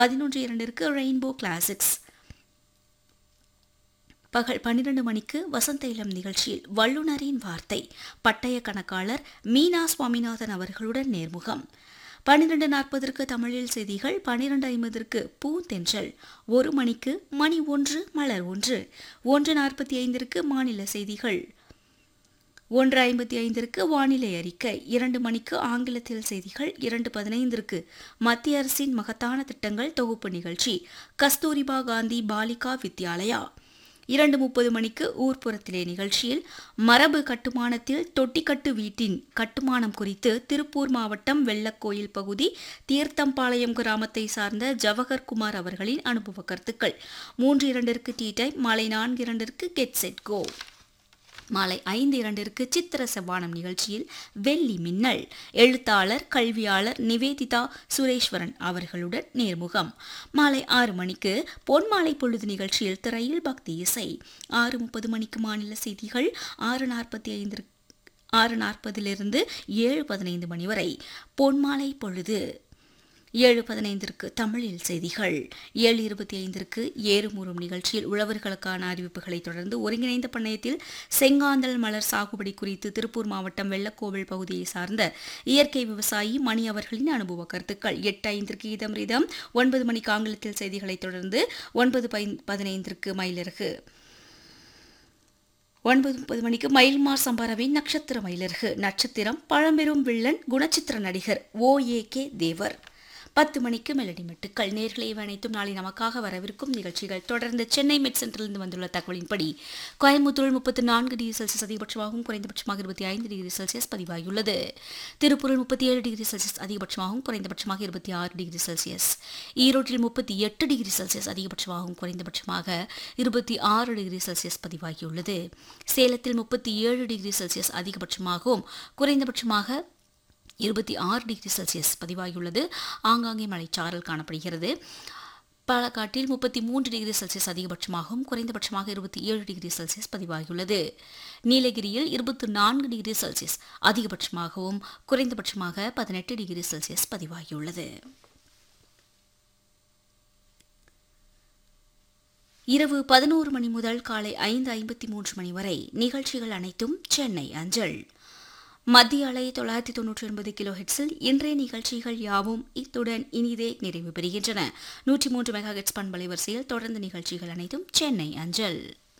பதினொன்று இரண்டிற்கு rainbow classics பகல் பன்னிரண்டு மணிக்கு வசந்த இளம் நிகழ்ச்சியில் வல்லுநரின் வார்த்தை பட்டய கணக்காளர் மீனா சுவாமிநாதன் அவர்களுடன் நேர்முகம் பன்னிரண்டு நாற்பதற்கு தமிழில் செய்திகள் பன்னிரண்டு ஐம்பதற்கு பூந்தென்றல் ஒரு மணிக்கு மணி ஒன்று மலர் ஒன்று ஒன்று நாற்பத்தி ஐந்திற்கு மாநில செய்திகள் ஒன்று ஐம்பத்தி ஐந்திற்கு வானிலை அறிக்கை இரண்டு மணிக்கு ஆங்கிலத்தில் செய்திகள் இரண்டு பதினைந்திற்கு மத்திய அரசின் மகத்தான திட்டங்கள் தொகுப்பு நிகழ்ச்சி கஸ்தூரிபா காந்தி பாலிகா வித்யாலயா இரண்டு முப்பது மணிக்கு ஊர்ப்புறத்திலே நிகழ்ச்சியில் மரபு கட்டுமானத்தில் தொட்டிக்கட்டு வீட்டின் கட்டுமானம் குறித்து திருப்பூர் மாவட்டம் வெள்ளக்கோயில் பகுதி தீர்த்தம்பாளையம் கிராமத்தை சார்ந்த ஜவஹர் குமார் அவர்களின் அனுபவ கருத்துக்கள் மூன்று இரண்டிற்கு டீ டைம் மாலை நான்கு இரண்டிற்கு கெட் செட் கோ மாலை ஐந்து இரண்டிற்கு சித்திர செவ்வானம் நிகழ்ச்சியில் வெள்ளி மின்னல் எழுத்தாளர் கல்வியாளர் நிவேதிதா சுரேஸ்வரன் அவர்களுடன் நேர்முகம் மாலை ஆறு மணிக்கு பொன்மாலை பொழுது நிகழ்ச்சியில் திரையில் பக்தி இசை ஆறு முப்பது மணிக்கு மாநில செய்திகள் ஆறு நாற்பத்தி ஐந்து ஆறு நாற்பதிலிருந்து ஏழு பதினைந்து மணி வரை பொன்மாலை பொழுது ஏழு பதினைந்திற்கு தமிழில் செய்திகள் ஏழு இருபத்தி ஐந்திற்கு ஏறுமுறும் நிகழ்ச்சியில் உழவர்களுக்கான அறிவிப்புகளை தொடர்ந்து ஒருங்கிணைந்த பண்ணையத்தில் செங்காந்தல் மலர் சாகுபடி குறித்து திருப்பூர் மாவட்டம் வெள்ளக்கோவில் பகுதியை சார்ந்த இயற்கை விவசாயி மணி அவர்களின் அனுபவ கருத்துக்கள் எட்டு ஐந்திற்கு இதம் ரிதம் ஒன்பது மணிக்கு ஆங்கிலத்தில் செய்திகளை தொடர்ந்து ஒன்பது பதினைந்திற்கு மயிலிறகு ஒன்பது முப்பது மணிக்கு மயில்மார் சம்பரவின் நட்சத்திர மயிலர்கு நட்சத்திரம் பழம்பெரும் வில்லன் குணச்சித்திர நடிகர் ஓ ஏ கே தேவர் பத்து மணிக்கு மெலடி மெட்டுக்கள் நேர்களை அனைத்தும் நாளை நமக்காக வரவிருக்கும் நிகழ்ச்சிகள் தொடர்ந்து சென்னை மெட் சென்டரிலிருந்து வந்துள்ள தகவலின்படி கோயம்புத்தூர் முப்பத்தி நான்கு டிகிரி செல்சியஸ் அதிகபட்சமாகவும் குறைந்தபட்சமாக இருபத்தி ஐந்து டிகிரி செல்சியஸ் பதிவாகியுள்ளது திருப்பூரில் முப்பத்தி ஏழு டிகிரி செல்சியஸ் அதிகபட்சமாகவும் குறைந்தபட்சமாக இருபத்தி ஆறு டிகிரி செல்சியஸ் ஈரோட்டில் முப்பத்தி எட்டு டிகிரி செல்சியஸ் அதிகபட்சமாகவும் குறைந்தபட்சமாக இருபத்தி ஆறு டிகிரி செல்சியஸ் பதிவாகியுள்ளது சேலத்தில் முப்பத்தி ஏழு டிகிரி செல்சியஸ் அதிகபட்சமாகவும் குறைந்தபட்சமாக இருபத்தி ஆறு டிகிரி செல்சியஸ் பதிவாகியுள்ளது ஆங்காங்கே மழைச்சாரல் காணப்படுகிறது பாலக்காட்டில் முப்பத்தி மூன்று டிகிரி செல்சியஸ் அதிகபட்சமாகவும் குறைந்தபட்சமாக இருபத்தி ஏழு டிகிரி செல்சியஸ் பதிவாகியுள்ளது நீலகிரியில் இருபத்தி நான்கு டிகிரி செல்சியஸ் அதிகபட்சமாகவும் குறைந்தபட்சமாக பதினெட்டு டிகிரி செல்சியஸ் பதிவாகியுள்ளது இரவு பதினோரு மணி முதல் காலை ஐந்து ஐம்பத்தி மூன்று மணி வரை நிகழ்ச்சிகள் அனைத்தும் சென்னை அஞ்சல் மத்திய அலை தொள்ளாயிரத்தி தொன்னூற்றி ஒன்பது கிலோ ஹெட்ஸில் இன்றைய நிகழ்ச்சிகள் யாவும் இத்துடன் இனிதே நிறைவு பெறுகின்றன நூற்றி மூன்று மெகா ஹெட்ஸ் பண்பலை வரிசையில் தொடர்ந்து நிகழ்ச்சிகள் அனைத்தும் சென்னை அஞ்சல்